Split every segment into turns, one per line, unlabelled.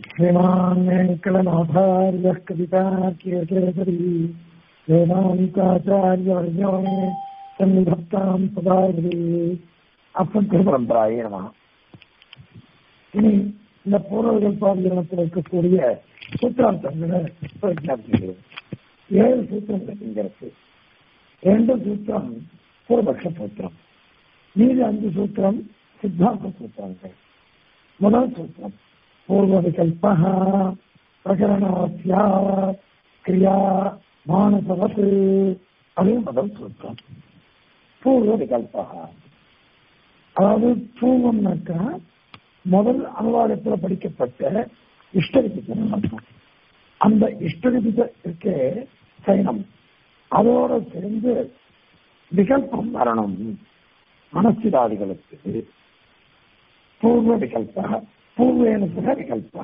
श्रीमान् वेङ्कटनाथार्यः कवितार्कियकेसरी वेदान्ताचार्यवर्यो मे सन्निधत्ताम् सदा அப்பரம்பராயே நம இனி இந்த பூர்வகல்பாதிகரணத்தில் இருக்கக்கூடிய சூத்திராந்தங்களை விஞ்ஞாபிக்கிறேன் ஏழு சூத்திரங்கள் இங்க இருக்கு ரெண்டு சூத்திரம் பூர்வபக்ஷ சூத்திரம் மீதி அஞ்சு சூத்திரம் சித்தாந்த சூத்திரங்கள் முதல் சூத்திரம் பூர்வ விகல்ப பிரகரணாசியா கிரியா மானசவத் அது முதல் சூத்திரம் பூர்வ விகல்பா அதாவது பூர்வம்னாக்கா முதல் அனுவாதத்துல படிக்கப்பட்ட இஷ்டவிதித்தனம் அர்த்தம் அந்த இஷ்டவிதித்த இருக்கே சைனம் அதோட சேர்ந்து விகல்பம் வரணும் மனசிதாதிகளுக்கு பூர்வ விகல்ப பூர்வேன சக விகல்ப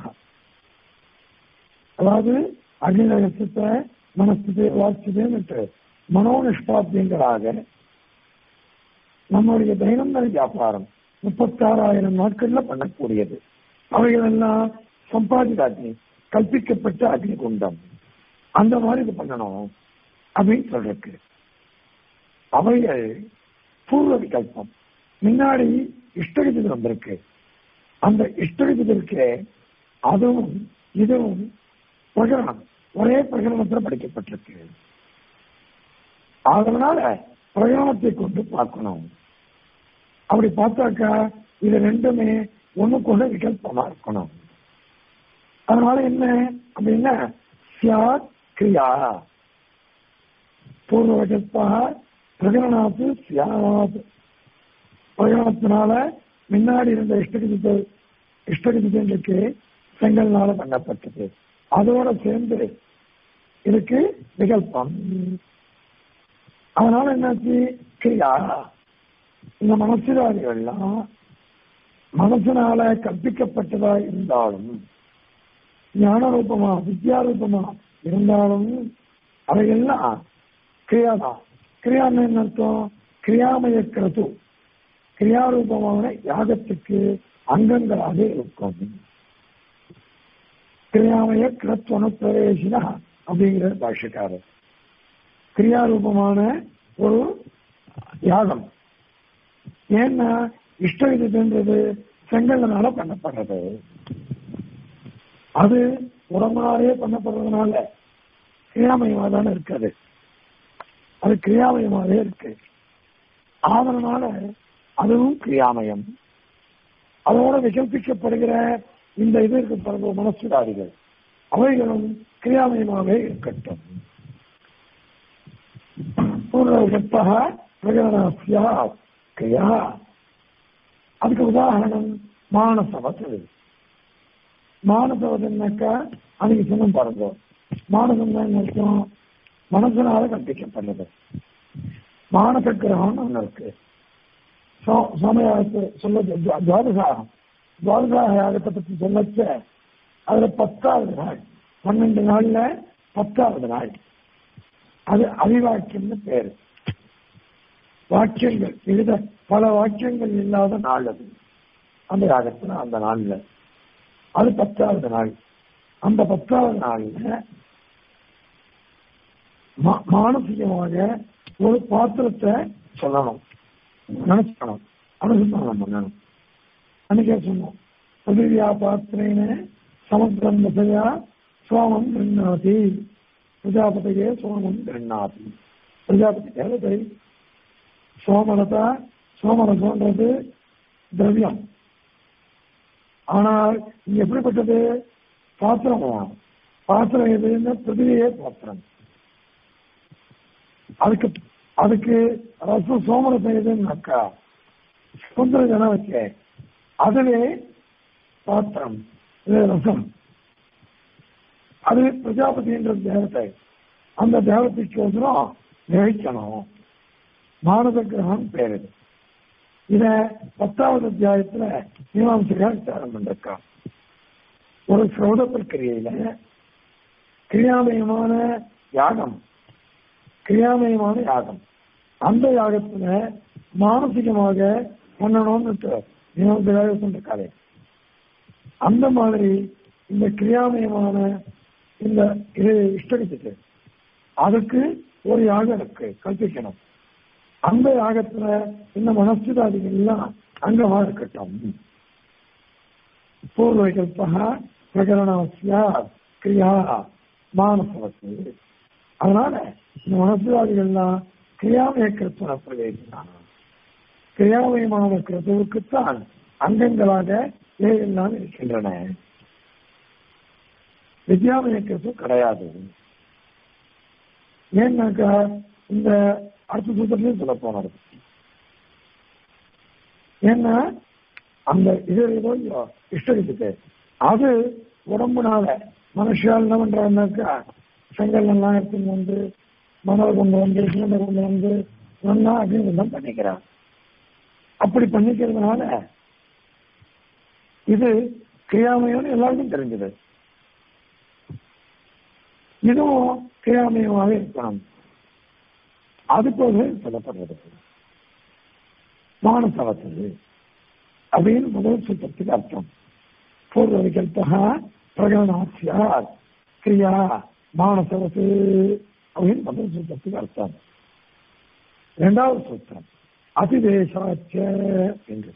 அதாவது அக்னிரகசத்தை மனசுது வாசிதுன்னுட்டு மனோனிஷ்பாத்தியங்களாக நம்முடைய தைனந்தன வியாபாரம் முப்பத்தாறாயிரம் நாட்கள்ல பண்ணக்கூடியது அவைகள் எல்லாம் சம்பாதித அக்னி கல்பிக்கப்பட்ட அக்னி குண்டம் அந்த மாதிரி இது பண்ணணும் அப்படின்னு சொல்றக்கு அவைகள் பூர்வ விகல்பம் முன்னாடி இஷ்டகதி வந்திருக்கு அந்த இஷ்டகதி இருக்கே அதுவும் இதுவும் பிரகரணம் ஒரே பிரகரணத்துல படிக்கப்பட்டிருக்கு அதனால பிரயாணத்தை கொண்டு பார்க்கணும் அப்படி பார்த்தாக்கா இது ரெண்டுமே ஒண்ணுக்கு ஒண்ணு விகல்பமா இருக்கணும் அதனால என்ன அப்படின்னா சியாத் கிரியா பூர்வ விகல்பா பிரகரணாத்து சியாத் பிரகரணத்தினால முன்னாடி இருந்த இஷ்டகிதி இஷ்டகிதிக்கு செங்கல்னால பண்ணப்பட்டது அதோட சேர்ந்து இதுக்கு விகல்பம் அதனால என்னாச்சு கிரியா இந்த மனசிதாரிகள்லாம் மனசனால கற்பிக்கப்பட்டதா இருந்தாலும் ஞான ரூபமா வித்யா ரூபமா இருந்தாலும் அவையெல்லாம் கிரியாதான் கிரியான்னு என்ன அர்த்தம் கிரியாமய கிரது கிரியாரூபமான யாகத்துக்கு அங்கங்களாக இருக்கும் கிரியாமய கிரத்வன பிரவேசினா அப்படிங்கிற பாஷக்காரர் கிரியாரூபமான ஒரு யாகம் ஏன்னா இஷ்ட விதத்துன்றது செங்கல்னால பண்ணப்படுறது அது உடம்புனாலே பண்ணப்படுறதுனால கிரியாமயமா தானே இருக்காது அது கிரியாமயமாவே இருக்கு அதனால அதுவும் கிரியாமயம் அதோட விகல்பிக்கப்படுகிற இந்த இது இருக்கு பிறகு மனசுதாரிகள் அவைகளும் கிரியாமயமாகவே இருக்கட்டும் பூர்வகற்பக பிரகடனாசியா கிரியா அதுக்கு உதாரணம் மானசவத்து மானசவதுன்னாக்கா அன்னைக்கு சொன்ன பாருங்க மானசம் தான் அர்த்தம் மனசனால கற்பிக்கப்படுறது மானச கிரகம் ஒன்று இருக்கு சமயத்தை சொல்ல துவாதசாகம் துவாதசாக யாகத்தை பற்றி சொல்லச்ச அதுல பத்தாவது நாள் பன்னெண்டு நாள்ல பத்தாவது நாள் அது அவிவாக்கியம்னு பேரு வாக்கியங்கள் எழுத பல வாக்கியங்கள் இல்லாத நாள் அது அந்த யாகத்துல அந்த நாள்ல அது பத்தாவது நாள் அந்த பத்தாவது நாள்ல மானசீகமாக ஒரு பாத்திரத்தை சொல்லணும் நினைச்சுக்கணும் அனுசந்தானம் பண்ணணும் அன்னைக்கே சொன்னோம் பிரதிவியா பாத்திரேன சமுத்திரம் தசையா சோமம் கிருண்ணாதி பிரஜாபதியே சோமம் கிருண்ணாதி பிரஜாபதி தேவதை சோமலதா சோமரசம்ன்றது திரவியம் ஆனால் இங்க எப்படிப்பட்டது பாத்திரம் பாத்திரம் எதுன்னு பிருத்திவியே பாத்திரம் அதுக்கு அதுக்கு ரசம் சோமரசம் எதுன்னாக்கா சுந்தர ஜனம் வச்ச அதுவே பாத்திரம் இது ரசம் அது பிரஜாபதின்ற தேவத்தை அந்த தேவதைக்கு ஒசரம் நிகழ்த்தணும் மானத கிரகம் பேரு இத பத்தாவது அத்தியாயத்துல மீமாம்சையா விசாரம் பண்ணிருக்கான் ஒரு சிரௌத பிரக்கிரியில கிரியாமயமான யாகம் கிரியாமயமான யாகம் அந்த யாகத்துல மானசிகமாக பண்ணணும்னு மீமாம்சையாக சொல்லிருக்காரு அந்த மாதிரி இந்த கிரியாமயமான இந்த இது இஷ்டடிச்சுட்டு அதுக்கு ஒரு யாகம் இருக்கு கல்பிக்கணும் அந்த யாகத்துல இந்த மனசுதாதிகள் எல்லாம் அங்கமா இருக்கட்டும் பூர்வகல்பா பிரகரணவசியா கிரியா மானசவத்து அதனால இந்த மனசுவாதிகள்லாம் கிரியாமய கிருத்துவ பிரவேசினான் கிரியாமயமான கிருத்துவுக்குத்தான் அங்கங்களாக எல்லாம் இருக்கின்றன வித்யாமய கிருத்து கிடையாது ஏன்னாக்கா இந்த அடுத்த சூத்திரத்தையும் சொல்ல போனது ஏன்னா அந்த இது ஏதோ இல்லையோ இஷ்டத்துக்கு அது உடம்புனால மனுஷால் என்ன பண்றாருனாக்கா செங்கல் எல்லாம் எடுத்துன்னு வந்து மணல் கொண்டு வந்து சிலிண்டர் கொண்டு வந்து ஒன்னா அப்படின்னு எல்லாம் பண்ணிக்கிறான் அப்படி பண்ணிக்கிறதுனால இது கிரியாமயம்னு எல்லாருக்கும் தெரிஞ்சது இதுவும் கிரியாமயமாக இருக்கணும் அதுபோல சொல்லப்படுறது மானசவத்தது அப்படின்னு முதல் சூத்திரத்துக்கு அர்த்தம் பூர்வ விகல்பா பிரகடனாசியா கிரியா மானசவத்து அப்படின்னு முதல் சூத்திரத்துக்கு அர்த்தம் இரண்டாவது சூத்திரம் அதிதேசாச்ச என்று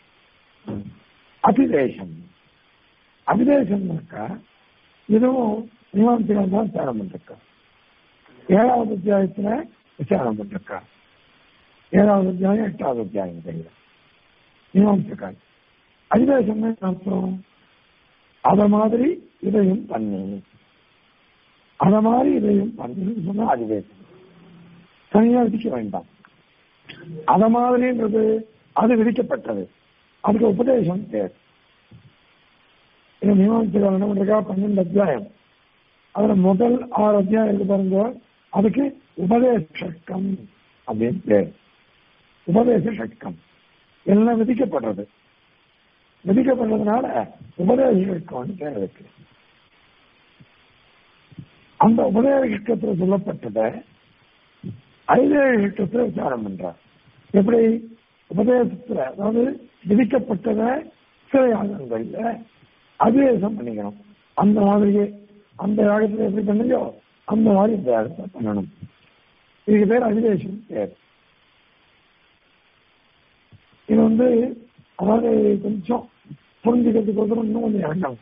அதிதேசம் அதிதேசம்னாக்கா இதுவும் மீமாம்சைகள் தான் விசாரம் பண்ணிருக்கா ஏழாவது அத்தியாயத்துல விசாரம் பண்ணிருக்கா ஏழாவது அத்தியாயம் எட்டாவது அத்தியாயம் தெரியல மீமாம்சக்கால் அதிதேசம் அர்த்தம் அத மாதிரி இதையும் பண்ணி அத மாதிரி இதையும் பண்ணி சொன்னா அதிதேசம் தனியா விதிக்க வேண்டாம் அத மாதிரின்றது அது விதிக்கப்பட்டது அதுக்கு உபதேசம் தேவை இது மீமாம்சைகள் என்ன பண்றா பன்னெண்டு அத்தியாயம் அதுல முதல் ஆறு அத்தியாயம் இருக்கு பாருங்க அதுக்கு உபதேச சட்கம் அப்படின்னு பேர் உபதேச சட்கம் எல்லாம் விதிக்கப்படுறது விதிக்கப்படுறதுனால உபதேச சட்கம்னு பேர் இருக்கு அந்த உபதேச சட்டத்துல சொல்லப்பட்டதை ஐதேக சட்டத்துல விசாரம் பண்றார் எப்படி உபதேசத்துல அதாவது விதிக்கப்பட்டதை சில யாகங்கள்ல அதிவேசம் பண்ணிக்கணும் அந்த மாதிரியே அந்த யாகத்துல எப்படி பண்ணலையோ அந்த மாதிரி இந்த யாகத்தை பண்ணணும் இதுக்கு பேர் அதிவேசம் பேர் இது வந்து அதாவது கொஞ்சம் புரிஞ்சுக்கிறதுக்கு ஒரு இன்னும் கொஞ்சம் யாகம்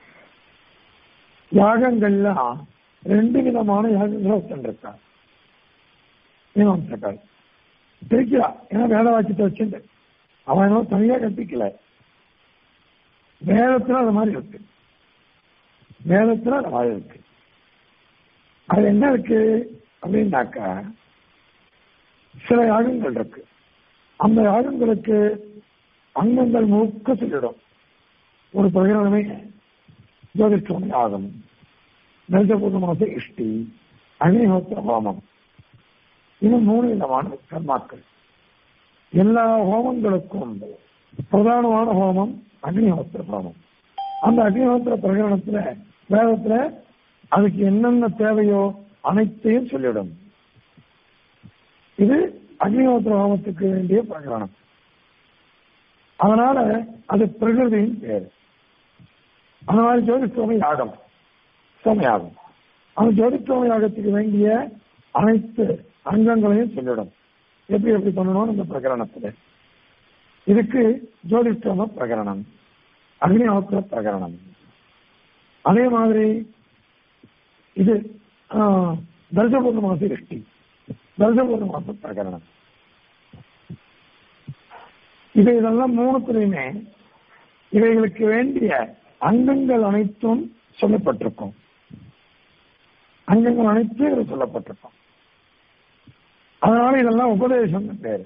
யாகங்கள்லாம் ரெண்டு விதமான யாகங்களை வச்சுருக்கா மீமாம்சக்கால் பிரிக்கிறா ஏன்னா வேத வாக்கியத்தை வச்சுட்டு அவன் என்ன தனியா கற்பிக்கல வேதத்துல அது மாதிரி இருக்கு வேதத்துல அது மாதிரி இருக்கு அது என்ன இருக்கு அப்படின்னாக்கா சில யாகங்கள் இருக்கு அந்த யாகங்களுக்கு அங்கங்கள் முழுக்க சொல்லிடும் ஒரு பிரகடனமே ஜோதிஷ்டமி யாகம் நெல்சபூர்ண மாச இஷ்டி அக்னிஹோத்திர ஹோமம் இன்னும் மூணு விதமான கர்மாக்கள் எல்லா ஹோமங்களுக்கும் பிரதானமான ஹோமம் அக்னிஹோத்திர ஹோமம் அந்த அக்னிஹோத்திர பிரகடனத்துல வேதத்துல அதுக்கு என்னென்ன தேவையோ அனைத்தையும் சொல்லிடும் இது அக்னிஹோத்திர ஹோமத்துக்கு வேண்டிய பிரகடனம் அதனால அது பிரகிருதியின் பேர் அந்த மாதிரி ஜோதிஷ்டோம யாகம் சோமயாகம் அந்த ஜோதிஷ்டோம யாகத்துக்கு வேண்டிய அனைத்து அங்கங்களையும் சொல்லிடும் எப்படி எப்படி பண்ணணும் இந்த பிரகரணத்துல இதுக்கு ஜோதிஷ்டோம பிரகரணம் அக்னிஹோத்திர பிரகரணம் அதே மாதிரி இது தர்சபூர்ண மாச இஷ்டி தர்சபூர்ண மாச பிரகரணம் இது இதெல்லாம் மூணுத்துலையுமே இவைகளுக்கு வேண்டிய அங்கங்கள் அனைத்தும் சொல்லப்பட்டிருக்கும் அங்கங்கள் அனைத்தும் இதில் சொல்லப்பட்டிருக்கும் அதனால இதெல்லாம் உபதேசம் பேரு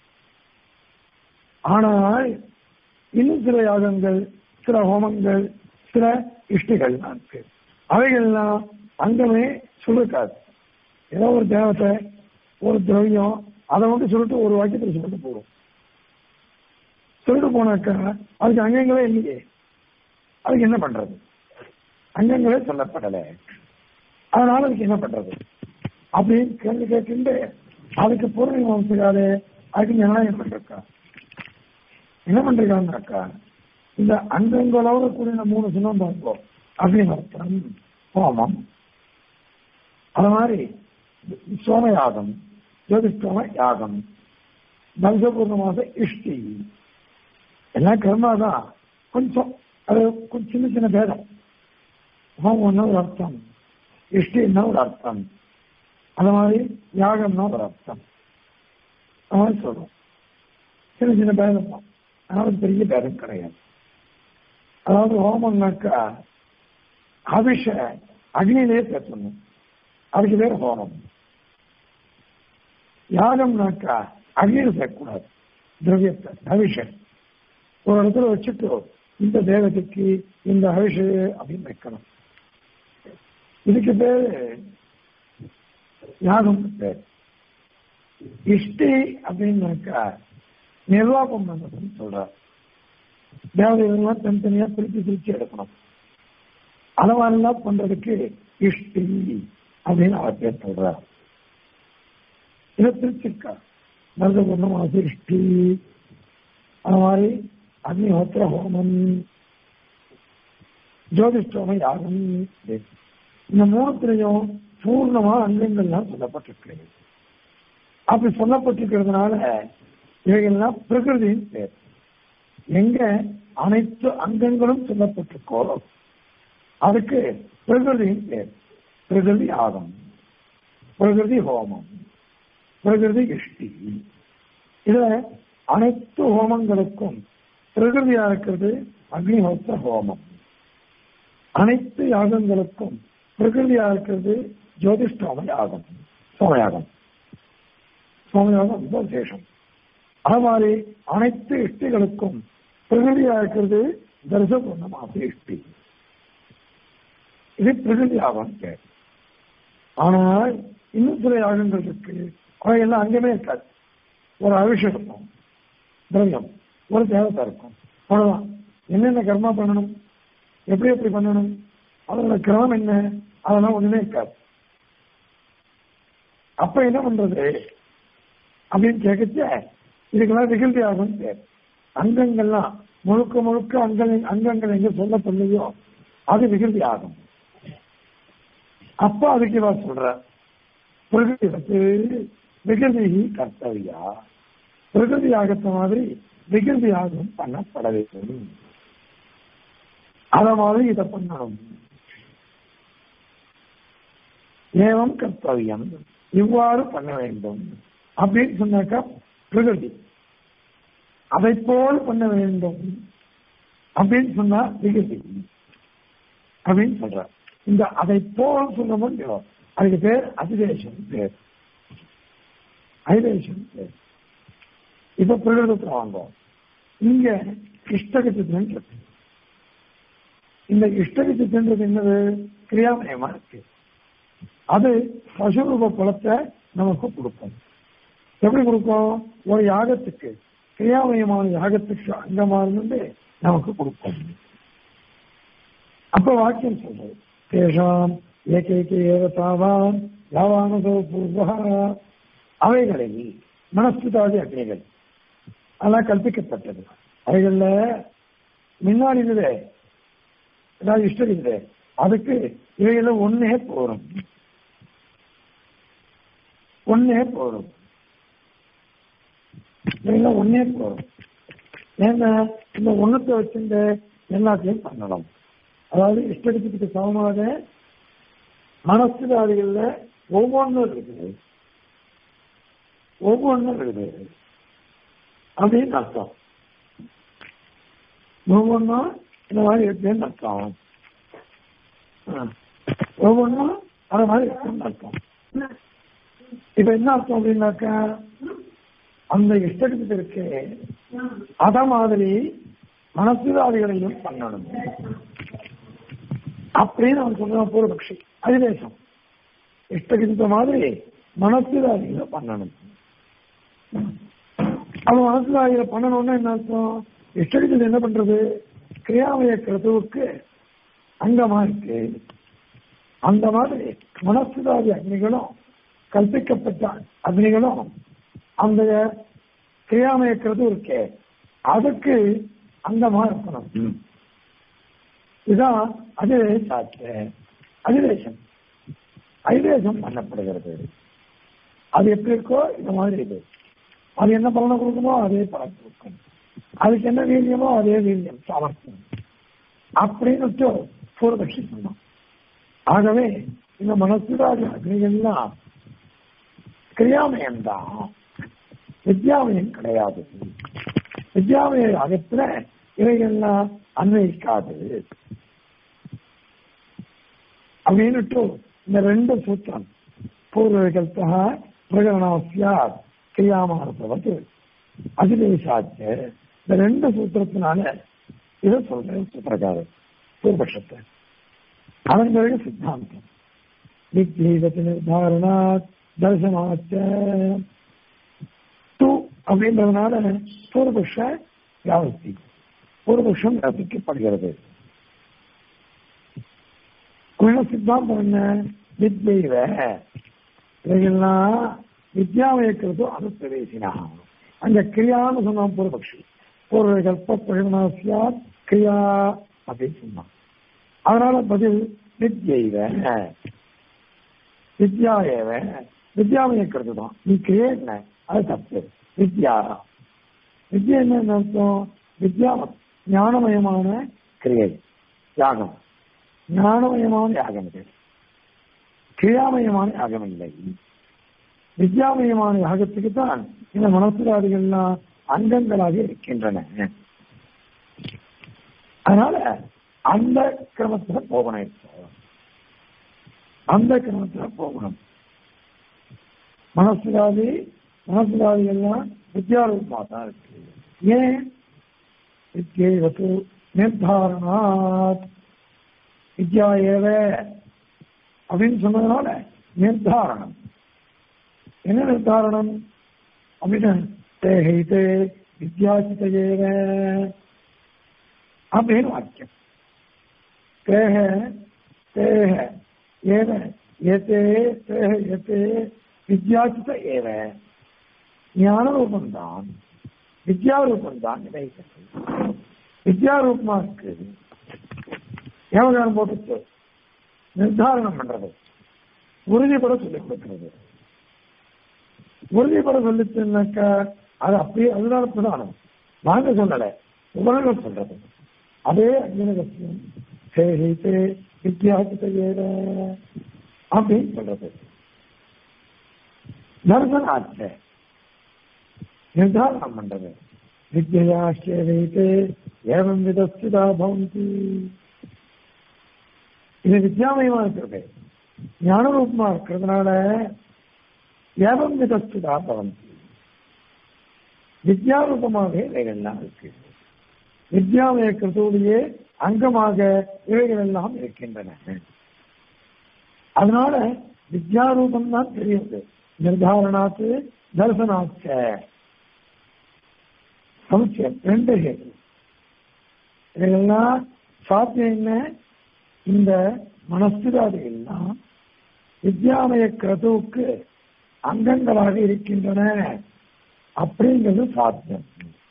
ஆனால் இன்னும் சில யாகங்கள் சில ஹோமங்கள் சில இஷ்டிகள் இருக்கு அவைகள்லாம் அங்கமே சொல்லிருக்காது ஏதோ ஒரு தேவத்தை ஒரு திரவியம் அதை வந்து சொல்லிட்டு ஒரு வாக்கியத்தில் சொல்லிட்டு போகும் சொல்லிட்டு போனாக்கா அதுக்கு அங்கங்களே இல்லையே அதுக்கு என்ன பண்றது அங்கங்களே சொல்லப்படலை அதனால அதுக்கு என்ன பண்றது அப்படின்னு கேள்வி கேட்டு அதுக்கு பொருள் வம்சகாரு அதுக்கு நிர்ணயம் பண்றக்கா என்ன பண்றாங்கனாக்கா இந்த அங்கங்களோட கூடிய மூணு சொன்னோம் பார்ப்போம் அக்னிஹோத்திரம் ஹோமம் அது மாதிரி சோமயாகம் ஜோதிஷ்டோம யாகம் தம்சபூர்ணமாக இஷ்டி எல்லாம் கர்மா தான் கொஞ்சம் அது கொஞ்சம் சின்ன சின்ன பேதம் ஹோமம்னா ஒரு அர்த்தம் இஷ்டின்னா ஒரு அர்த்தம் அது மாதிரி யாகம்னா ஒரு அர்த்தம் அது மாதிரி சொல்றோம் சின்ன சின்ன பேதம் தான் அதனால பெரிய பேதம் கிடையாது அதாவது ஹோமம்னாக்கா அபிஷ அக்னியிலே பேசணும் அதுக்கு பேர் ஹோமம் யாகம்னாக்கா அக்னியில் சேர்க்கக்கூடாது திரவியத்தை அபிஷன் ஒரு இடத்துல வச்சுட்டு இந்த தேவதைக்கு இந்த அபிஷ அப்படின்னு வைக்கணும் இதுக்கு பேரு யாகம் பேர் இஷ்டி அப்படின்னாக்கா நிர்வாகம் பண்ணதுன்னு சொல்றார் தேவதைகள்லாம் தனித்தனியா பிரிச்சு பிரிச்சு எடுக்கணும் அளவாரெல்லாம் பண்றதுக்கு இஷ்டி அப்படின்னு அவர் பேர் சொல்றார் இதை பிரிச்சிருக்கா மருதபூர்ணமாக இஷ்டி அது மாதிரி அக்னிஹோத்திர ஹோமம் ஜோதிஷ்டோம யாகம் இந்த மூணுத்திலையும் பூர்ணமா அங்கங்கள்லாம் சொல்லப்பட்டிருக்கு அப்படி சொல்லப்பட்டிருக்கிறதுனால இவைகள்லாம் பிரகிருதியின் பேர் எங்க அனைத்து அங்கங்களும் சொல்லப்பட்டிருக்கோ அதுக்கு பிரகிருதியின் பேர் பிரகிருதி ஆகம் பிரகிருதி ஹோமம் பிரகிருதி இஷ்டி இதுல அனைத்து ஹோமங்களுக்கும் பிரகிருதியா இருக்கிறது அக்னிஹோத்திர ஹோமம் அனைத்து யாகங்களுக்கும் பிரகிருதியா இருக்கிறது ஜோதிஷ்டோம யாகம் சோமயாகம் சோமயாகம் ரொம்ப விசேஷம் அது மாதிரி அனைத்து இஷ்டிகளுக்கும் பிரகிருதியா இருக்கிறது தரிசபூர்ணமாக இஷ்டி இது பிரகிருதி யாகம் பேர் ஆனால் இன்னும் சில யாகங்கள் இருக்கு அவையெல்லாம் அங்கேயுமே இருக்காது ஒரு அபிஷேகம் இருக்கும் திரவியம் ஒரு தேவத்தை இருக்கும் அவ்வளவுதான் என்னென்ன கர்மா பண்ணணும் எப்படி எப்படி பண்ணணும் அதோட கிரமம் என்ன அதெல்லாம் ஒண்ணுமே இருக்காது அப்ப என்ன பண்றது அப்படின்னு கேட்கச்ச இதுக்கெல்லாம் விகிழ்ச்சி ஆகும் பேர் அங்கங்கள்லாம் முழுக்க முழுக்க அங்கங்கள் அங்கங்கள் எங்க சொல்லப்படலையோ அது விகிழ்ச்சி ஆகும் அப்ப அதுக்கு இவா சொல்ற பிரகிருதி வந்து விகிருதி கர்த்தவியா பிரகிருதி ஆகத்த மாதிரி விகிருதி ஆகும் பண்ணப்பட வேண்டும் அத மாதிரி இதை பண்ணணும் ஏவம் கர்த்தவியம் இவ்வாறு பண்ண வேண்டும் அப்படின்னு சொன்னாக்கா பிரகிருதி அதை போல் பண்ண வேண்டும் அப்படின்னு சொன்னா விகிருதி அப்படின்னு சொல்ற இந்த அதை போல் சொல்ல முடியும் அதுக்கு பேர் அதிதேசம் பேர் அதிதேசம் பேர் இப்ப பிரகிருதத்தை வாங்கும் இங்க இஷ்டகத்தின் இருக்கு இந்த இஷ்டகத்தின்றது என்னது கிரியாமயமா இருக்கு அது பசுரூப குலத்தை நமக்கு கொடுக்கும் எப்படி கொடுக்கும் ஒரு யாகத்துக்கு கிரியாமயமான யாகத்துக்கு அங்கமா இருந்து நமக்கு கொடுக்கும் அப்ப வாக்கியம் சொல்றது தேஷாம் ஏகைக்க ஏவதாவான் யாவானதோ பூர்வா அவைகளில் மனஸ்துதாதி அக்னிகள் அதெல்லாம் கற்பிக்கப்பட்டது அவைகள்ல முன்னாடி இருந்தது ஏதாவது இஷ்டம் இருக்குது அதுக்கு இவைகள ஒன்னே போரும் ஒன்னே போரும் இவைகள ஒன்னே போரும் ஏன்னா இந்த ஒண்ணுத்தை வச்சிருந்த எல்லாத்தையும் பண்ணணும் அதாவது இஷ்டத்துக்கு சமமாக மனசுதாரிகள்ல ஒவ்வொன்றும் இருக்குது ஒவ்வொன்றும் இருக்குது அப்படின்னு அர்த்தம் ஒவ்வொன்றும் இந்த மாதிரி இருக்குன்னு அர்த்தம் ஒவ்வொன்றும் அது மாதிரி இருக்குன்னு அர்த்தம் இப்ப என்ன அர்த்தம் அப்படின்னாக்கா அந்த இஷ்டத்துக்கு இருக்கு அத மாதிரி மனசுதாரிகளையும் பண்ணணும் அப்படின்னு அவன் சொல்றான் பூர்வபக்ஷி அதிதேசம் இஷ்டகிந்த மாதிரி மனசுதாரிகளை பண்ணணும் அவன் மனசுதாரிகளை பண்ணணும்னா என்ன அர்த்தம் இஷ்டகிதம் என்ன பண்றது கிரியாமய கிரதுவுக்கு அங்கமா இருக்கு அந்த மாதிரி மனசுதாரி அக்னிகளும் கல்பிக்கப்பட்ட அக்னிகளும் அந்த கிரியாமய கிரது இருக்கே அதுக்கு அங்கமா இருக்கணும் இதுதான் அதிவேசாச்சு அதிவேசம் அதிவேசம் பண்ணப்படுகிறது அது எப்படி இருக்கோ இந்த மாதிரி இது அது என்ன பலனை கொடுக்குமோ அதே பலன் கொடுக்கும் அதுக்கு என்ன வீரியமோ அதே வீரியம் சாமர்த்தியம் அப்படின்னு பூர்வபக்ஷி சொன்னான் ஆகவே இந்த மனசுராஜ அக்னிகள்லாம் கிரியாமயம் தான் வித்யாமயம் கிடையாது வித்யாமய அகத்துல இவைகள்லாம் அன்வயிக்காது அப்படின்னுட்டு இந்த ரெண்டு சூத்திரம் பூர்வவிகல்பா பிரகரணாசியாத் கிரியாமானது அதிதேசாச்ச இந்த ரெண்டு சூத்திரத்தினால இதை சொல்றேன் பிரகாரம் பூர்வபட்சத்தை அதன் பிறகு சித்தாந்தம் வித்யீவத்து நிர்தாரணாத் தர்சனாச்ச டூ அப்படின்றதுனால பூர்வபக்ஷ வியாபத்தி பூர்வபக்ஷம் ரசிக்கப்படுகிறது சித்தாந்தம் என்ன வித்யைவ இவைகள்லாம் வித்யாமயக்கிறதோ அது பிரவேசினா அங்க கிரியான்னு சொன்னான் பூர்வபக்ஷி பூர்வ கல்ப பிரகடனாசியா கிரியா அப்படின்னு சொன்னான் அதனால பதில் வித்யைவ வித்யா ஏவ வித்யாமயக்கிறது தான் நீ கிரியே என்ன அது தப்பு வித்யா வித்யா என்ன அர்த்தம் வித்யா ஞானமயமான கிரியை யாகம் ஞானமயமான யாகம் இது கிரியாமயமான யாகம் இல்லை வித்யாமயமான யாகத்துக்கு தான் இந்த மனசுராதிகள்லாம் அங்கங்களாக இருக்கின்றன அதனால அந்த கிரமத்துல போகணும் இப்போ அந்த கிரமத்துல போகணும் மனசுராதி மனசுராதி எல்லாம் வித்யாரூபமா தான் இருக்கு ஏன் வித்யேவத்து நிர்தாரணாத் வித்யா ஏவ அப்படின்னு சொன்னதுனால நிர்தாரணம் என்ன நிர்தாரணம் அப்படின்னு தேஹைத்தே வித்யாசித ஏவ அப்படின்னு வாக்கியம் தேக தேக ஏவ ஏத்தே தேக ஏத்தே வித்யாசித ஏவ ஞான ரூபம்தான் வித்யாரூபம் தான் வித்யாரூபமா இருக்கு ஏவகாரம் போட்டு நிர்தாரணம் பண்றது உறுதிப்பட சொல்லிக் கொடுக்கிறது உறுதிப்பட சொல்லிச்சுனாக்கா அது அப்படியே அதுதான் பிரதானம் நாங்க சொல்லல உபநகம் சொல்றது அதே அஞ்சனகத்தியம் சேகித்து வித்தியாசத்தை ஏற அப்படின்னு சொல்றது தர்சன ஆச்ச நிர்தாரணம் பண்றது வித்யாச்சேவைத்து ஏவம் விதஸ்திதா பவந்தி இது வித்யாமயமா இருக்கிறது ஞானரூபமா இருக்கிறதுனால ஏவம் விதஸ்திதா பவந்தி வித்யாரூபமாக இவைகள்லாம் இருக்கு வித்யாமய கிருத்தோடையே அங்கமாக இவைகள் எல்லாம் இருக்கின்றன அதனால வித்யாரூபம் தான் தெரியுது நிர்தாரணாத்து தர்சனாச்ச சமுச்சயம் ரெண்டு ஹேது இதெல்லாம் சாத்தியம் என்ன இந்த மனஸ்திராதிகள்லாம் வித்யாமய கிரதுவுக்கு அங்கங்களாக இருக்கின்றன அப்படிங்கிறது சாத்தியம்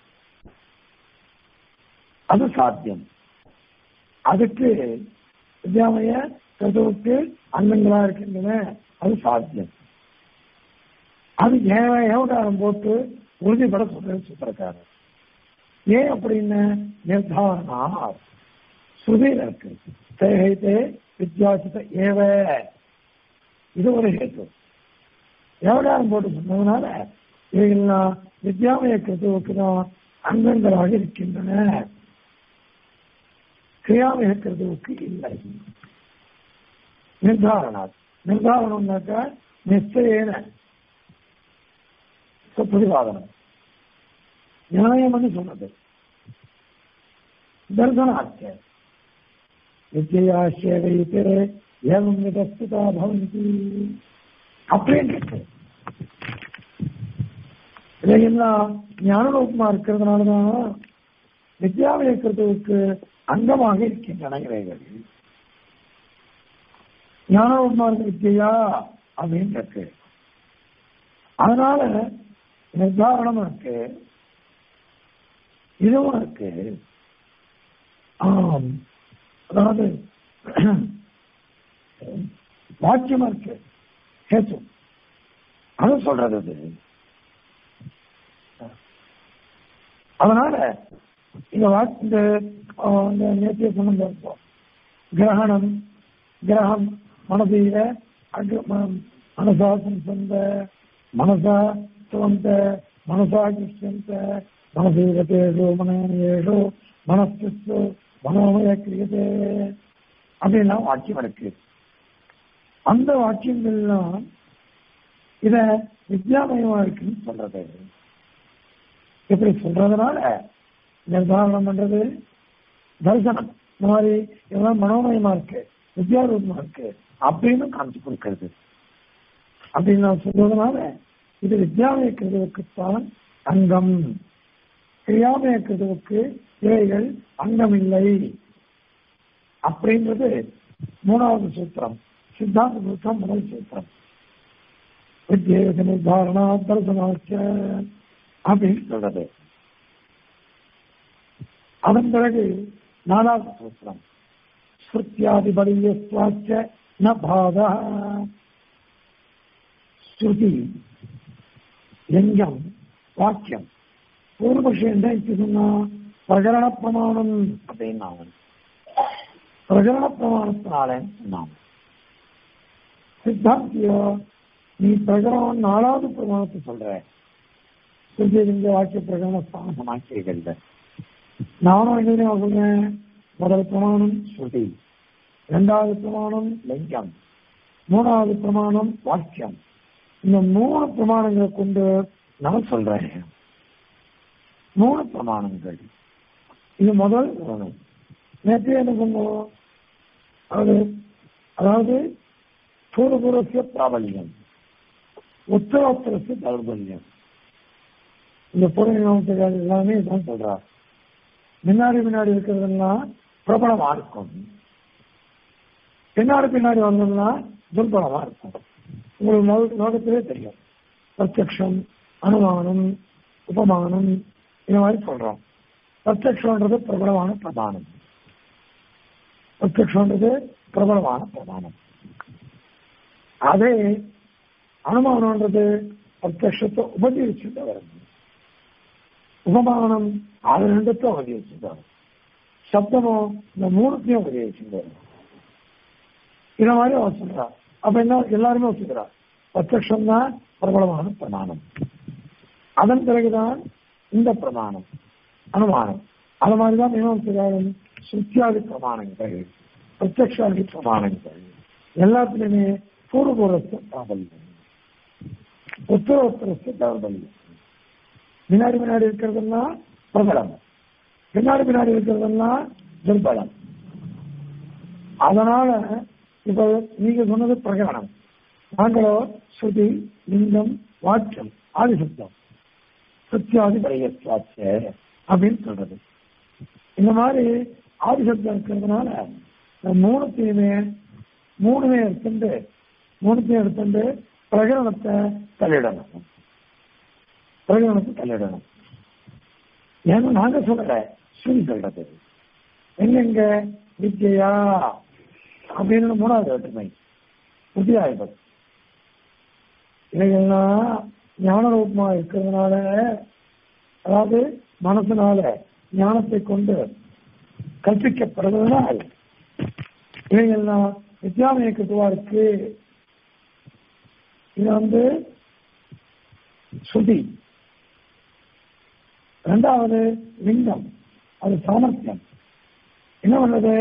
அது சாத்தியம் அதுக்கு வித்யாமய கிரதுவுக்கு அங்கங்களா இருக்கின்றன அது சாத்தியம் அது ஏன் ஏவகாரம் போட்டு உறுதிப்பட சொல்ற சூத்திரக்காரர் ஏன் அப்படின்னு நிர்தாரணா ஸ்ருதியில் இருக்கு தேகைத்தே வித்யாசித ஏவ இது ஒரு ஹேத்து எவடாரம் போட்டு சொன்னதுனால இவைகள்லாம் வித்யாமய கிருத்துவுக்கு தான் அங்கங்களாக இருக்கின்றன கிரியாமய கிருத்துவுக்கு இல்லை நிர்தாரணா நிர்தாரணம்னாக்கா நிச்சயன பிரதிபாதனம் நியாயம்னு சொன்னது தர்சனாச்ச வித்யா சேவைத்து ஏவம் விதஸ்திதா பவந்தி அப்படின்னு இருக்கு இதையெல்லாம் ஞானரூபமா இருக்கிறதுனாலதான் வித்யாவை இருக்கிறதுக்கு அங்கமாக இருக்கின்றன இவைகள் ஞானரூபமா இருக்க வித்யா அப்படின்னு இருக்கு அதனால நிர்தாரணம் இருக்கு இதுவும் இருக்கு ஆம் அதாவது வாக்கியமா இருக்கு ஹேத்து அது சொல்றது அது அதனால இந்த வாக் இந்த அஹ், இந்த நேத்திய சம்பந்தம் இருக்கும் கிரகணம் கிரகம் மனதீர அக ம- மனசா சந்த மனசா சுவந்த மனசா கிருஷ்யந்த மனசீரத்தேஷு மனேஷு மனஸ்து மனோமய கிரியதே அப்படின்லாம் வாக்கியம் இருக்கு அந்த வாக்கியங்கள்லாம் இத வித்யாமயமா இருக்குன்னு சொல்றது இப்படி சொல்றதுனால நிர்தாரணம் பண்றது தரிசனம் இந்த மாதிரி இதெல்லாம் மனோமயமா இருக்கு வித்யாரூபமா இருக்கு அப்படின்னு காமிச்சு கொடுக்கிறது அப்படின்னு நான் சொல்றதுனால இது வித்யாமய கிருதுவுக்குத்தான் அங்கம் கிரியாமய கிருதுவுக்கு இவைகள் அங்கம் இல்லை அப்படின்றது மூணாவது சூத்திரம் சித்தாந்த சூத்திரம் முதல் சூத்திரம் வித்யேக நிர்தாரணா தரிசனாச்ச அப்படின்னு சொல்றது அதன் பிறகு நாலாவது சூத்திரம் ஸ்ருத்தியாதிபரியஸ்வாச்ச ந பாதா ஸ்ருதி லிங்கம் வாக்கியம் பூர்வபக்ஷம் என்ன இப்படி சொன்னா பிரகரண பிரமாணம் அப்படின்னு அவன் பிரகரண பிரமாணத்தினால சொன்னான் சித்தாந்தியோ நீ பிரகரணம் நாலாவது பிரமாணத்தை சொல்ற ஸ்ருதிலிங்க வாக்கிய பிரகரண ஸ்தானமாக்கியர்கள் நானும் என்ன சொல்றேன் முதல் பிரமாணம் ஸ்ருதி இரண்டாவது பிரமாணம் லிங்கம் மூணாவது பிரமாணம் வாக்கியம் இந்த மூணு பிரமாணங்களை கொண்டு நான் சொல்றேன் மூணு பிரமாணங்கள் இது முதல் பிரமாணம் நேற்று என்ன சொன்னோம் அது அதாவது பூர்வபூர்வசிய பிராபல்யம் உத்தரோத்தரசிய தௌர்பல்யம் இந்த பூர்வீகத்துக்காக எல்லாமே இதான் சொல்றார் முன்னாடி பின்னாடி இருக்கிறதெல்லாம் பிரபலமா இருக்கும் பின்னாடி பின்னாடி வந்ததுன்னா துர்பலமா இருக்கும் உங்களுக்கு லோக- லோகத்திலே தெரியும் பிரத்யக்ஷம் அனுமானம் உபமானம் இந்த மாதிரி சொல்றோம் பிரத்யக்ஷன்றது பிரபலமான பிரதானம் பிரத்யக்ஷன்றது பிரபலமான பிரதானம் அதே அனுமானம்ன்றது பிரத்யக்ஷத்தை உபதேசிச்சுட்டு வருது உபமானம் அது ரெண்டுத்தை உபதேசிச்சுட்டு வரும் சப்தமோ இந்த மூணுத்தையும் உபதேசிச்சுட்டு வரும் இத மாதிரி அவன் சொல்றா அப்ப என்ன எல்லாருமே ஒத்துக்கிறா பிரத்யக்ஷம் தான் பிரபலமான பிரமாணம் அதன் பிறகுதான் இந்த பிரமாணம் அனுமானம் அது மாதிரிதான் மீமாம்சகாரன் சுத்தியாதி பிரமாணங்கள் பிரத்யக்ஷாதி பிரமாணங்கள் எல்லாத்துலயுமே பூர்வபூர்வஸ்த பிராபல்யம் உத்தரோத்தரஸ்த பிராபல்யம் முன்னாடி முன்னாடி இருக்கிறதெல்லாம் பிரபலம் பின்னாடி பின்னாடி இருக்கிறதெல்லாம் துர்பலம் அதனால இப்ப நீங்க சொன்னது பிரகடனம் நாங்களோ ஸ்ருதி லிங்கம் வாக்கியம் ஆதிசப்தம் சத்தியாதி பரியஸ்வாச்ச அப்படின்னு சொல்றது இந்த மாதிரி ஆதிசப்தம் இருக்கிறதுனால இந்த மூணுத்தையுமே மூணுமே எடுத்துட்டு மூணுத்தையும் எடுத்துட்டு பிரகடனத்தை தள்ளிடணும் பிரகடனத்தை தள்ளிடணும் ஏன்னா நாங்க சொல்லல ஸ்ருதி சொல்றது எங்கெங்க வித்யா அப்படின்னு மூணாவது வேற்றுமை புத்தியாயபத் இவைகள்லாம் ஞான ரூபமா இருக்கிறதுனால அதாவது மனசுனால ஞானத்தை கொண்டு கற்பிக்கப்படுவதனால் இவைகள்லாம் வித்யாமயக்கத்துவா இருக்கு இது வந்து ஸ்ருதி ரெண்டாவது லிங்கம் அது சாமர்த்தியம் என்ன பண்ணது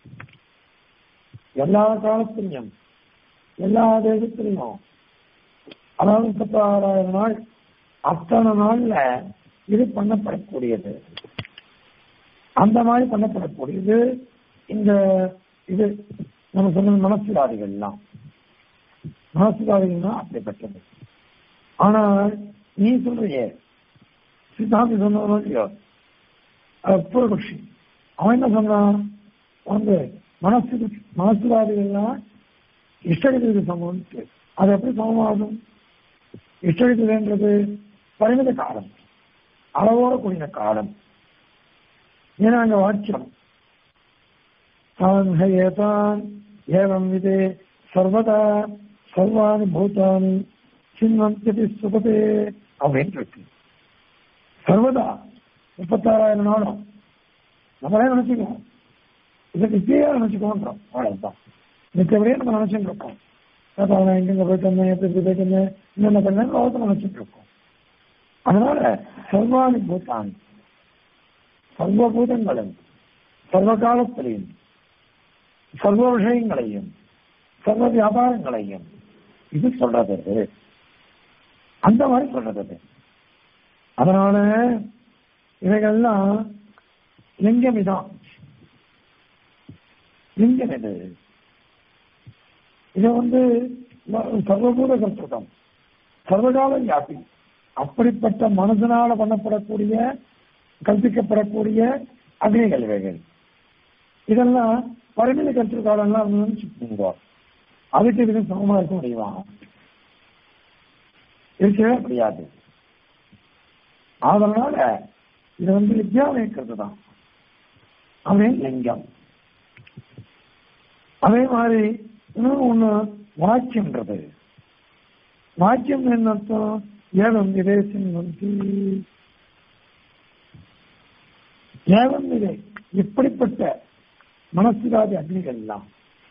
எல்லா காலத்திலையும் எல்லா தேசத்திலையும் அதாவது முப்பத்தாறாயிரம் நாள் அத்தனை நாள்ல இது பண்ணப்படக்கூடியது அந்த மாதிரி பண்ணப்படக்கூடியது இந்த இது நம்ம சொன்ன மனசுவாதிகள்லாம் மனசுவாதிகள்லாம் அப்படிப்பட்டது ஆனால் நீ சொல்றியே சித்தாந்தி சொன்னவனோ இல்லையோ அஹ் பூர்வபக்ஷி அவன் என்ன சொன்னான் வந்து மனசு மனசுவாதிகள்லாம் இஷ்டகதிக்கு சமம் அது எப்படி சமமாகும் இஷ்டகதின்றது பரிமித காலம் அளவோட கூடிய காலம் ஏன்னா அங்க வாக்கியம் சான்ஹயேதான் ஏவம் விதே சர்வதா சர்வாணி பூதானி சின்வந்தி சுபதே அப்படின்னு இருக்கு சர்வதா முப்பத்தாறாயிரம் நாளும் நம்மளே நினைச்சுக்கோம் இதை நித்தியா நினைச்சுக்கோன்றோம் அவ்வளவுதான் நித்தியபடியே நம்ம நினைச்சுட்டு இருக்கோம் நான் எங்கெங்க போயிட்டு வந்தேன் எப்படி எப்படி போயிட்டு வந்தேன் என்னென்ன பண்ணேன் லோகத்தை நினைச்சிட்டு இருக்கோம் அதனால சர்வாணி பூதானி சர்வபூதங்களும் சர்வ காலத்திலையும் சர்வ விஷயங்களையும் சர்வ வியாபாரங்களையும் இது சொல்றது அந்த மாதிரி சொல்றது அதனால இவைகள்லாம் லிங்கம் இதான் லிங்கம் இது இது வந்து சர்வபூத கருத்துடம் சர்வகால வியாபி அப்படிப்பட்ட மனதனால பண்ணப்படக்கூடிய கற்பிக்கப்படக்கூடிய அக்னிகள் இவைகள் இதெல்லாம் பரிமித கற்று காலம்லாம் நினைச்சுக்கோங்க அதுக்கு இதுக்கு சமமா இருக்க முடியுமா இருக்கவே முடியாது அதனால இது வந்து வித்யாலயக்கிறது தான் அவன் லிங்கம் அதே மாதிரி இன்னொன்று ஒண்ணு வாக்கியம்ன்றது வாக்கியம் என்ன அர்த்தம் ஏவம் விதேசம் வந்து ஏவம் விதை இப்படிப்பட்ட மனசுராதி அக்னிகள் எல்லாம்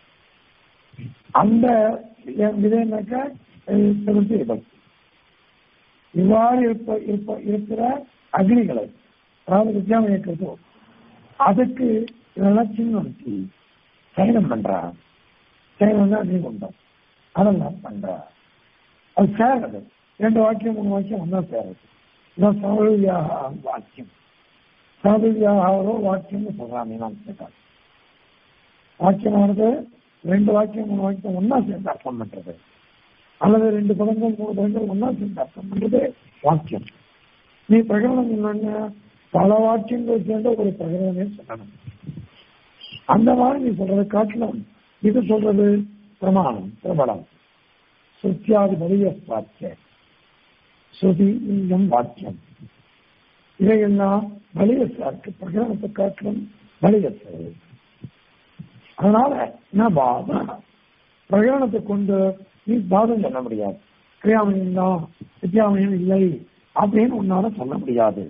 அந்த விதைனாக்கா இடம் இவ்வாறு இருப்ப இருப்ப இருக்கிற அக்னிகளை அதாவது வித்யாமய இருக்கிறதோ அதுக்கு இதெல்லாம் சின்னம் சயனம் பண்றா சயனம் தான் அக்னிகுண்டம் அதெல்லாம் பண்றா அது சேரது ரெண்டு வாக்கியம் மூணு வாக்கியம் ஒன்னா சேருது இதான் சமவியாக வாக்கியம் சமவியாகவோ வாக்கியம்னு சொல்றாங்க மீனாம்சக்கார் வாக்கியமானது ரெண்டு வாக்கியம் மூணு வாக்கியம் ஒன்னா சேர்ந்து அர்த்தம் பண்றது அல்லது ரெண்டு பதங்கள் மூணு பதங்கள் ஒன்னா சேர்ந்து அர்த்தம் பண்றது வாக்கியம் நீ பிரகடனம் என்னன்னா பல வாக்கியங்கள் சேர்ந்த ஒரு பிரகடனமே சொல்லணும் அந்த மாதிரி நீ சொல்றது காட்டலாம் இது சொல்றது பிரமாணம் பிரபலம் சுத்தியாதி வலிய வாக்கிய ஸ்ருதி இங்கம் வாக்கியம் இதையெல்லாம் வலியசாருக்கு பிரகடனத்தை காட்டிலும் வலியசு அதனால நான் வாதம் பிரகடனத்தை கொண்டு நீ வாதம் சொல்ல முடியாது கிரியாமணியம் தான் வித்யாமணியம் இல்லை அப்படின்னு உன்னால சொல்ல முடியாது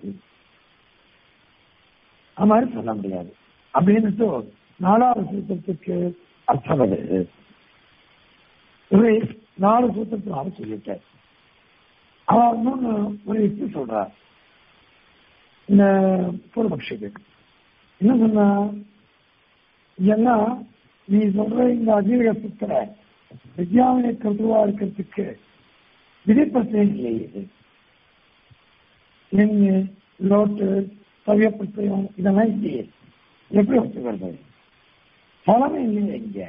அது மாதிரி சொல்ல முடியாது அப்படின்னுட்டு நாலாவது சூத்திரத்துக்கு அர்த்தம் அது இவை நாலு சூத்திரத்தினால சொல்லிட்டேன் அவன் இன்னொன்னு ஒரு யுக்தி சொல்றார் இந்த பூர்வபக்ஷிக்கு என்ன சொன்னா எல்லாம் நீ சொல்ற இந்த அதிக சுத்திர வித்யாவினை கருத்துவா இருக்கிறதுக்கு விதிப்பிரச்சனை இல்லையே எண்ணு லோட்டு சவிய பிரச்சயம் இதெல்லாம் இல்லையே எப்படி ஒத்துக்கிறது பலமே இல்லையே இங்க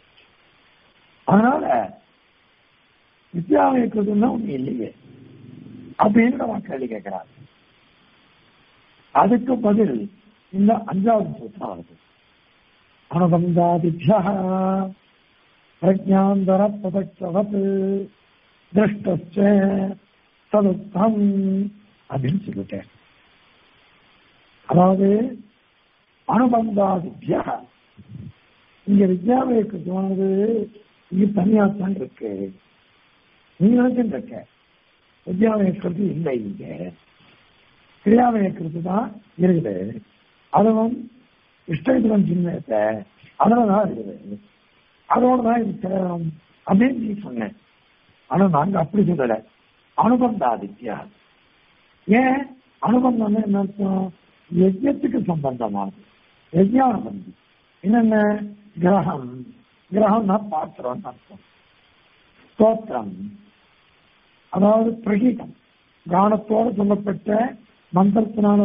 அதனால வித்யாவினை கருத்துன்னா ஒண்ணு இல்லையே அப்படின்னு நம்ம கேள்வி கேட்கிறார் அதுக்கு பதில் இந்த அஞ்சாவது சூத்திரம் வருது அனுபந்தாதிபியா பிரஜாந்தர பிரதக்ஷவத் திருஷ்டச்ச ததுத்தம் அப்படின்னு சொல்லிட்டேன் அதாவது அனுபந்தாதிபியா இங்க வித்யாலயக்கு தோணுது இங்க தனியாத்தான் இருக்கு நீ நினைச்சுட்டு இருக்க வித்யாலயக்கிறது இல்லை இங்க கிரியாலயக்கிறது தான் இருக்குது அதுவும் இஷ்டத்துவம் சின்னத்தை அதில் தான் இருக்குது அதோட தான் இது சேரும் அப்படின்னு நீ சொன்னேன் ஆனா நாங்க அப்படி சொல்லல அனுபந்தாதித்யா ஏன் அனுபந்தம் என்ன அர்த்தம் யஜ்யத்துக்கு சம்பந்தமானது யஜ்யானபந்தி என்னென்ன கிரகம் கிரகம்னா பாத்திரம் அர்த்தம் ஸ்தோத்திரம் அதாவது பிரகீதம் கானத்தோடு சொல்லப்பட்ட மந்திரத்தினால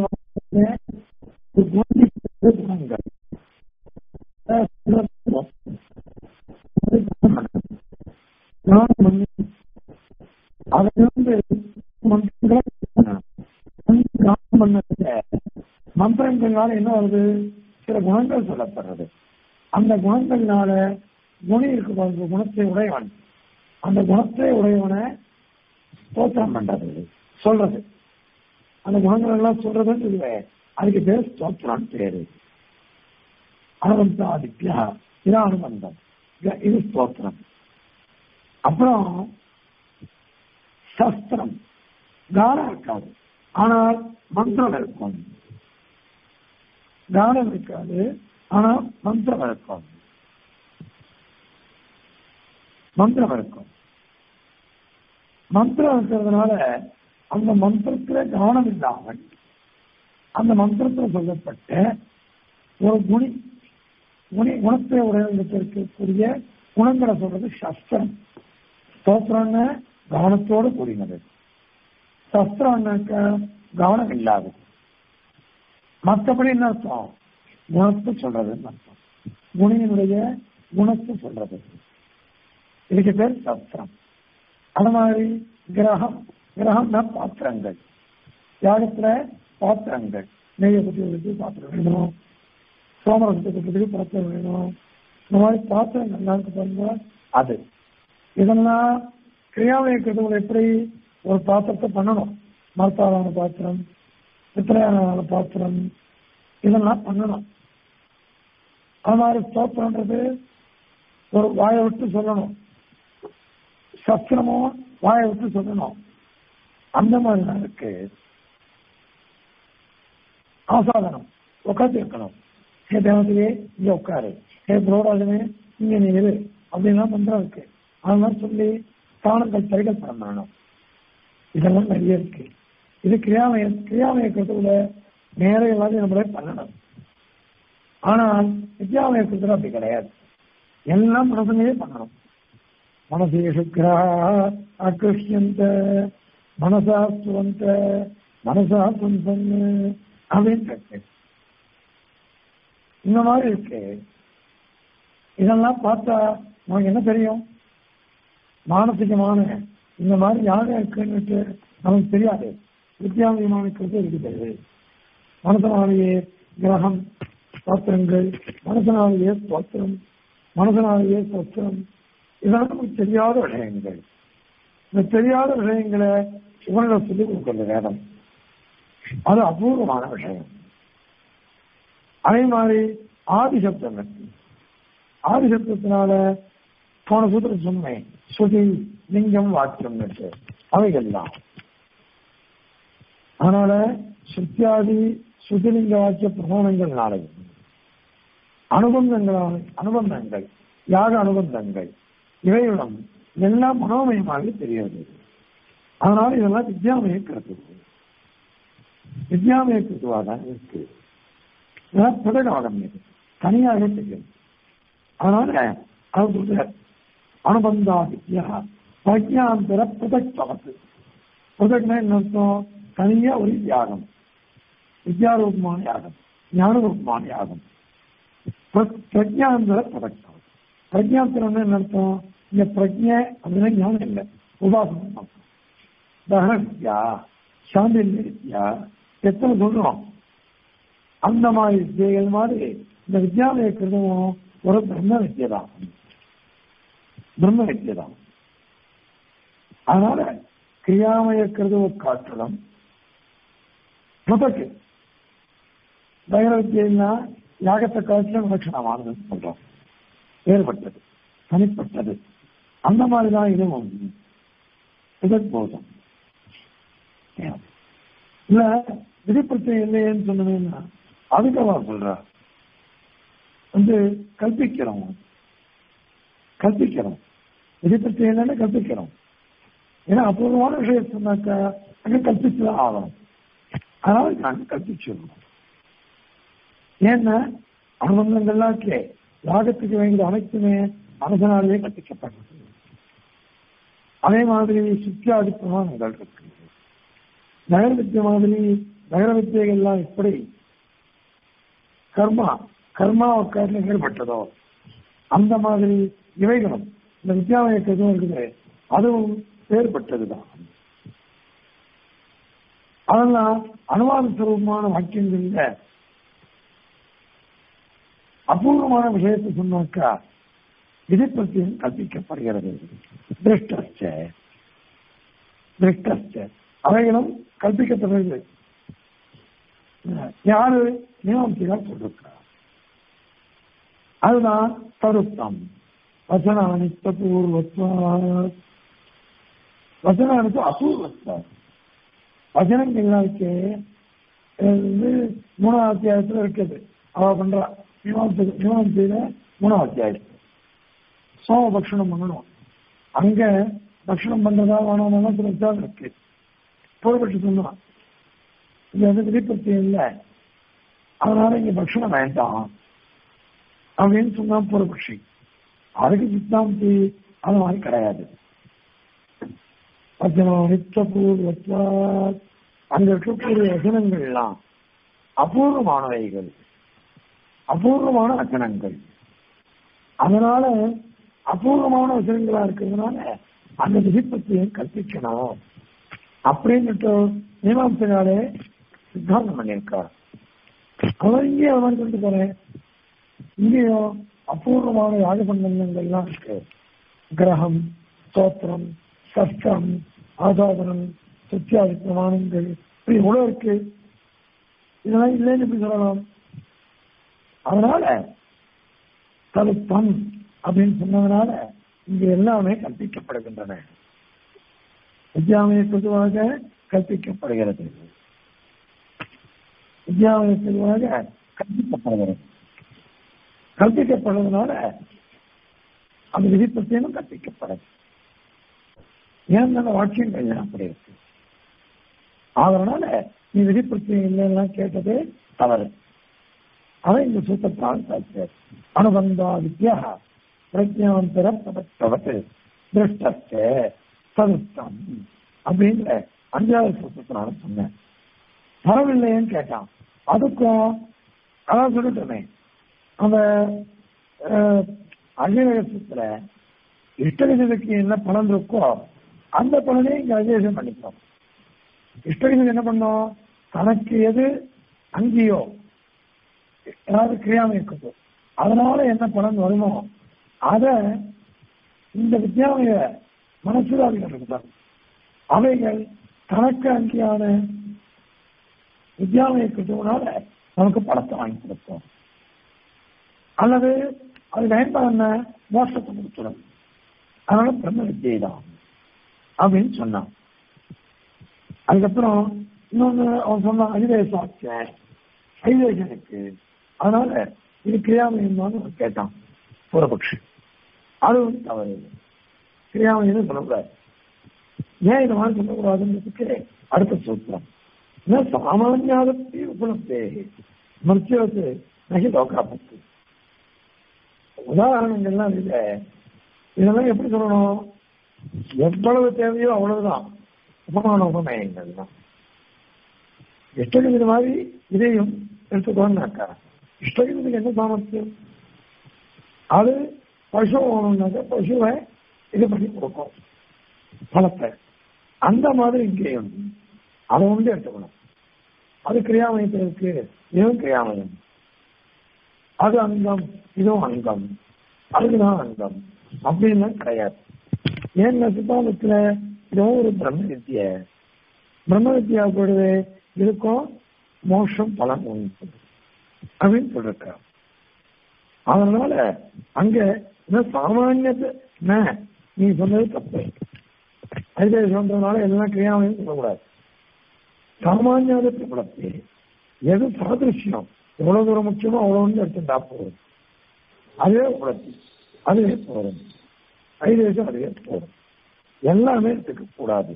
குணங்கள் மந்திரங்களால என்ன வருது சில குணங்கள் சொல்லப்படுறது அந்த குணங்கள்னால குணி இருக்கு பாருங்க குணத்தை உடையவன் அந்த குணத்தை உடையவனை ஸ்தோத்திரம் பண்றது சொல்றது அந்த குணங்கள் எல்லாம் சொல்றதுன்னு அதுக்கு பேர் ஸ்தோத்திரம் பேரு அனுபந்த ஆதித்யா இது அனுபந்தம் இது- இது ஸ்தோத்திரம் அப்புறம் சஸ்திரம் கானம் இருக்காது ஆனால் மந்திரம் இருக்கும் கானம் இருக்காது ஆனால் மந்திரம் இருக்கும் மந்திரம் இருக்கும் மந்திரம் இருக்கிறதுனால அந்த மந்திரத்துல கவனம் இல்லாமல் அந்த மந்திரத்தில் சொல்லப்பட்ட ஒரு குணி குணி குணத்தை உடையக்கூடிய குணங்களை சொல்றது சஸ்திரம் ஸ்தோத்திரம்னு கவனத்தோடு கூடினது சஸ்திரம்னாக்க கவனம் இல்லாதது மற்றபடி என்ன அர்த்தம் குணத்தை சொல்றதுன்னு அர்த்தம் குணியினுடைய குணத்தை சொல்றது இதுக்கு பேர் சஸ்திரம் அது மாதிரி கிரகம் கிரகம்னா பாத்திரங்கள் யாகத்துல பாத்திரங்கள் நெய்யை பற்றி வச்சு பாத்திரம் வேணும் சோமரசத்தை பற்றி பாத்திரம் வேணும் இந்த மாதிரி பாத்திரங்கள் எல்லாம் இருக்கு பாருங்க அது இதெல்லாம் கிரியாவியக்கிறதுல எப்படி ஒரு பாத்திரத்தை பண்ணணும் மரத்தாலான பாத்திரம் பித்தளையான பாத்திரம் இதெல்லாம் பண்ணணும் அது மாதிரி ஸ்தோத்திரன்றது ஒரு வாயை விட்டு சொல்லணும் சஸ்திரமும் வாயை விட்டு சொல்லணும் அந்த மாதிரி தான் இருக்கு ஆசாதனம் உட்காந்து இருக்கணும் ஹே தேவதையே இங்க உட்காரு ஹே புரோராஜனே இங்க நீ இரு அப்படின்லாம் மந்திரம் இருக்கு அதெல்லாம் சொல்லி தானங்கள் சரிகள் பண்ணணும் இதெல்லாம் நிறைய இருக்கு இது கிரியாமய கிரியாமயக்கிறதுல நேர எல்லாத்தையும் நம்மளே பண்ணணும் ஆனால் வித்யாமயக்கிறதுல அப்படி கிடையாது எல்லாம் மனசுலயே பண்ணணும் மனசேஷு கிரகா ஆக்கிருஷ்யந்த மனசா சுவந்த மனசா சுந்தன் அப்படின்னு இருக்கு இந்த மாதிரி இருக்கு இதெல்லாம் பார்த்தா நமக்கு என்ன தெரியும் மானசிகமான இந்த மாதிரி யாரும் இருக்குன்னுட்டு நமக்கு தெரியாது வித்யாமயமானது இருக்குது மனசனாலேயே கிரகம் பாத்திரங்கள் மனசனாலேயே ஸ்தோத்திரம் மனசனாலேயே சத்திரம் இதெல்லாம் நமக்கு தெரியாத விஷயங்கள் இந்த தெரியாத விஷயங்களை இவனிட சொல்லிக் கொடுக்கிறது வேதம் அது அபூர்வமான விஷயம் அதே மாதிரி ஆதிசப்தம் இருக்கு ஆதிசப்தத்தினால போன சூத்திரம் சொன்னேன் ஸ்ருதி லிங்கம் வாக்கியம் அவைகள்லாம் அதனால சுத்தியாதி சுதிலிங்க வாக்கிய பிரமாணங்கள்னாலையும் அனுபந்தங்களான அனுபந்தங்கள் யாக அனுபந்தங்கள் இவைகளும் எல்லாம் மனோமயமாக தெரியாது அதனால இதெல்லாம் வித்யாமய கருத்து வித்யாமய கருத்துவா தான் இருக்கு இதெல்லாம் புதகாலம் இது தனியாக தெரியும் அதனால அது சொல்றார் அனுபந்தா வித்யா பிரஜாந்தர புதக் பவத்து புதக்னா என்ன அர்த்தம் தனியா ஒரு யாகம் வித்யாரூபமான யாகம் ஞானரூபமான யாகம் பிர- பிரஜாந்தர பதக்கம் பிரஜாந்தரம் என்ன அர்த்தம் இந்த பிரஜை அப்படின்னா ஞானம் இல்லை உபாசனம் அர்த்தம். தகன வித்யா சாந்தில்ய வித்யா எத்தனை சொல்றோம் அந்த மாதிரி வித்தியைகள் மாதிரி இந்த வித்யாலய கிருதமும் ஒரு பிரம்ம வித்தியை தான் பிரம்ம வித்தியை தான் அதனால கிரியாமய கிருதுவ காற்றலம் முதக்கு பைர வித்தியைனா யாகத்தை காட்டிலும் விலட்சணமானதுன்னு சொல்றோம் வேறுபட்டது தனிப்பட்டது அந்த மாதிரி தான் இதுவும் இதற்கு போதும் இல்ல விதிப்பிரச்சனை இல்லையேன்னு சொன்னீங்கன்னா அதுக்கவா சொல்ற வந்து கல்பிக்கிறோம் கல்பிக்கிறோம் விதிப்பிரச்சனை இல்லைன்னு கல்பிக்கிறோம் ஏன்னா அபூர்வமான விஷயம் சொன்னாக்கா அங்க கல்பிச்சுதான் ஆகணும் அதனால நாங்க கல்பிச்சிடணும் ஏன்னா அனுபவங்கள்லாம் கே யாகத்துக்கு வேண்டிய அனைத்துமே மனசனாலேயே கற்பிக்கப்படுறது அதே மாதிரி சுத்தியாதி பிரமாணங்கள் இருக்கு நகர வித்திய மாதிரி நகர வித்தியெல்லாம் எப்படி கர்மா கர்மா உட்கார்ந்து ஏற்பட்டதோ அந்த மாதிரி இவைகளும் இந்த வித்யாலயக்கு எதுவும் இருக்குது அதுவும் வேறுபட்டதுதான் அதெல்லாம் அனுவாத சுரூபமான வாக்கியங்கள்ல அபூர்வமான விஷயத்தை சொன்னாக்கா விதிப்பத்தியம் கற்பிக்கப்படுகிறது திருஷ்டச்ச திருஷ்டச்ச அவைகளும் கற்பிக்கப்படுகிறது யாரு நியமத்தினால் சொல்லிருக்கிறார் அதுதான் தருத்தம் வசனானித்த பூர்வத்வா வசனானித்து அபூர்வத்வா வசனங்கள்லாம் இருக்கு இது வந்து மூணாவது அத்தியாயத்துல இருக்குது அவ பண்றா மீமாசை மீமாசையில மூணாவது அத்தியாயம் சோம பக்ஷணம் பண்ணணும் அங்க பக்ஷணம் பண்றதா வேணாமா சில விசாரம் இருக்கு பொறுப்பட்டு சொன்னான் இங்க வந்து விதிப்பத்தி இல்லை அதனால இங்க பக்ஷணம் வேண்டாம் அப்படின்னு சொன்னா பூர்வபக்ஷி அதுக்கு சித்தாந்தி அது மாதிரி கிடையாது நித்தபூர்வத்வா அங்க இருக்கக்கூடிய வசனங்கள்லாம் அபூர்வமானவைகள் அபூர்வமான வசனங்கள் அதனால அபூர்வமான வசனங்களா இருக்கிறதுனால அந்த விதிப்பத்தையும் கற்பிக்கணும் அப்படின்னுட்டு மீமாசையாலே சித்தாந்தம் பண்ணியிருக்கார் அவர் இங்கே அவன் கொண்டு போறேன் இங்கேயும் அபூர்வமான யாகபந்தங்கள்லாம் இருக்கு கிரகம் ஸ்தோத்திரம் சஸ்திரம் ஆசாதனம் சத்தியாதி பிரமாணங்கள் இப்படி எவ்வளவு இருக்கு இதெல்லாம் இல்லைன்னு எப்படி சொல்லலாம் அதனால தருத்தம் அப்படின்னு சொன்னதுனால இங்க எல்லாமே கற்பிக்கப்படுகின்றன வித்யாமய பொதுவாக கற்பிக்கப்படுகிறது வித்யாமய பொதுவாக கற்பிக்கப்படுகிறது கற்பிக்கப்படுறதுனால அந்த விதிப்பத்தியும் கற்பிக்கப்படுது ஏன் அந்த வாக்கியங்கள் அப்படி இருக்கு அதனால நீ விதிப்பத்தியம் இல்லைன்னா கேட்டது தவறு அவன் இந்த சூத்திரத்தால் சாட்சியர் அனுபந்தா வித்யா பிரஜாந்தர பதத்தவத்து திருஷ்டஸ்த சதுர்த்தம் அப்படின்ற அஞ்சாவது சூத்திரத்தினால சொன்னேன் தரவில்லையேன்னு கேட்டான் அதுக்கும் அதான் சொல்லிட்டோமே அந்த அஜயத்துல இஷ்டவிதத்துக்கு என்ன பலன் இருக்கோ அந்த பலனை இங்க அஜயசம் பண்ணிக்கிறோம் இஷ்டவிதம் என்ன பண்ணோம் தனக்கு எது அங்கேயோ ஏதாவது கிரியாம இருக்குது அதனால என்ன பலன் வருமோ அத இந்த வித்யாமய மனசுதாரிகள் இருக்குதான் அவைகள் தனக்கு அங்கேயான வித்யாமய கிருத்துவனால நமக்கு படத்தை வாங்கி கொடுத்தோம் அல்லது அது பயன்பட என்ன மோசத்தை கொடுத்துடும் அதனால பிரம்ம வித்தியை தான் அப்படின்னு சொன்னான் அதுக்கப்புறம் இன்னொன்னு அவன் சொன்னான் அதிவேசாச்சேன் ஐவேசனுக்கு அதனால இது கிரியாமயம் தான் கேட்டான் பூரபக்ஷி அது வந்து தவறு கிரியாமயம் சொல்லக்கூடாது ஏன் இந்த மாதிரி சொல்லக்கூடாதுன்றதுக்கு அடுத்த சூத்திரம் சாமானியாதத்தை உபலப்தே மருத்துவத்து நகி லோகாபத்து உதாரணங்கள்லாம் இல்லை இதெல்லாம் எப்படி சொல்லணும் எவ்வளவு தேவையோ அவ்வளவுதான் உபமான உபநயங்கள் தான் இஷ்டகிரி மாதிரி இதையும் எடுத்துக்கோன்னாக்கா இஷ்டகிரிக்கு என்ன சாமர்த்தியம் அது பசு ஓணும்னாக்க பசுவை இது பண்ணி கொடுக்கும் பழத்தை அந்த மாதிரி இங்கேயும் அதை வந்து எடுத்துக்கணும் அது கிரியாமயத்தில் இருக்கு இதுவும் கிரியாமயம் அது அங்கம் இதுவும் அங்கம் அதுக்குதான் அங்கம் அப்படின்லாம் கிடையாது ஏன் சித்தாந்தத்துல இதுவும் ஒரு பிரம்ம வித்திய பிரம்ம வித்தியா போடுது இதுக்கும் மோஷம் பலன் உண்டு அப்படின்னு சொல்லிருக்க அதனால அங்க சாமானியத்தை நீ சொன்னது தப்பு அதுவே சொல்றதுனால எல்லாம் கிரியாமையும் சொல்லக்கூடாது சாமானியாவது பிரபலத்தை எது சாதிருஷ்யம் எவ்வளவு தூரம் முக்கியமோ அவ்வளவு எடுத்துட்டா போதும் அதுவே உடத்தி அதுவே போதும் ஐதேசம் அதுவே போதும் எல்லாமே எடுத்துக்க கூடாது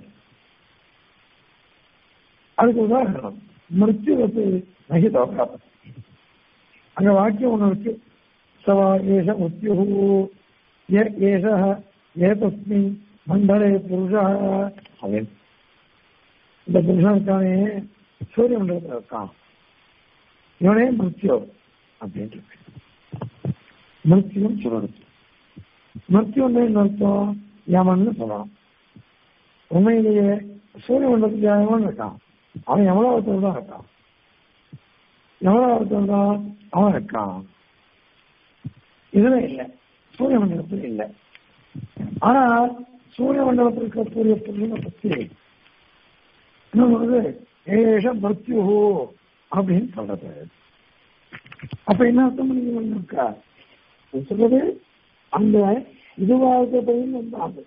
அதுக்கு உதாரணம் மிருத்யுவத்து நகி தோக்காப்ப அங்க வாக்கியம் ஒண்ணு இருக்கு சவா ஏஷ மிருத்யு ஏஷ ஏதஸ்மின் மண்டலே புருஷா அவன் இந்த புருஷன் இருக்கானே சூரிய மண்டலத்தில் இருக்கான் இவனே மிருத்யோ அப்படின்ட்டு இருக்கு மிருத்யும் சொல்லணும் மிருத்யுன்னு என்ன அர்த்தம் யமன்னு சொல்லலாம் உண்மையிலேயே சூரிய மண்டலத்துக்கு யமன் இருக்கான் அவன் எவ்வளவு தான் இருக்கான் எவ்வளவு தான் அவன் இருக்கான் இதுல இல்லை சூரிய மண்டலத்தில் இல்லை ஆனா சூரிய மண்டலத்தில் இருக்கக்கூடிய புள்ளினை பத்தி இன்னொன்று வந்து ஏஷ மிருத்யு அப்படின்னு சொல்றது அப்ப என்ன அர்த்தம் பண்ணிக்கா அது சொல்றது அந்த இதுவாக வந்து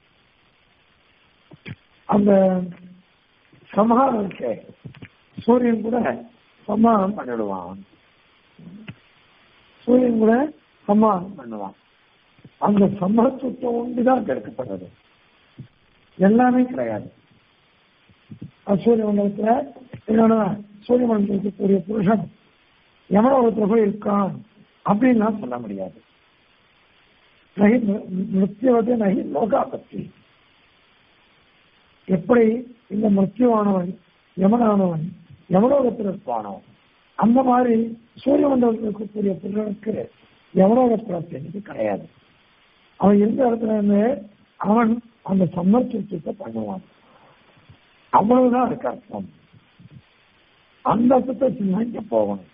அந்த சமாதானம் இருக்கே சூரியன் கூட சமாதானம் பண்ணிடுவான் சூரியன் கூட சமாதானம் பண்ணுவான் அந்த சமத்துவத்தை ஒன்றுதான் கெடுக்கப்படுறது எல்லாமே கிடையாது அது சூரிய மண்டலத்துல என்னன்னா சூரிய மண்டலத்தில் இருக்கக்கூடிய புருஷன் எவனோகத்துல போய் இருக்கான் அப்படின்லாம் சொல்ல முடியாது நகி மிருத்தியவதே நகி லோகாபத்தி எப்படி இந்த மிருத்தியவானவன் யமனானவன் யமலோகத்தில் இருப்பானோ அந்த மாதிரி சூரிய மண்டலத்தில் இருக்கக்கூடிய புருஷனுக்கு யமலோகத்தில் கிடையாது அவன் இருந்த இடத்துல இருந்து அவன் அந்த சம்மர்த்தத்தை பண்ணுவான் அவ்வளவுதான் அதுக்கு அர்த்தம் அந்த அர்த்தத்தை சிந்திக்க போகணும்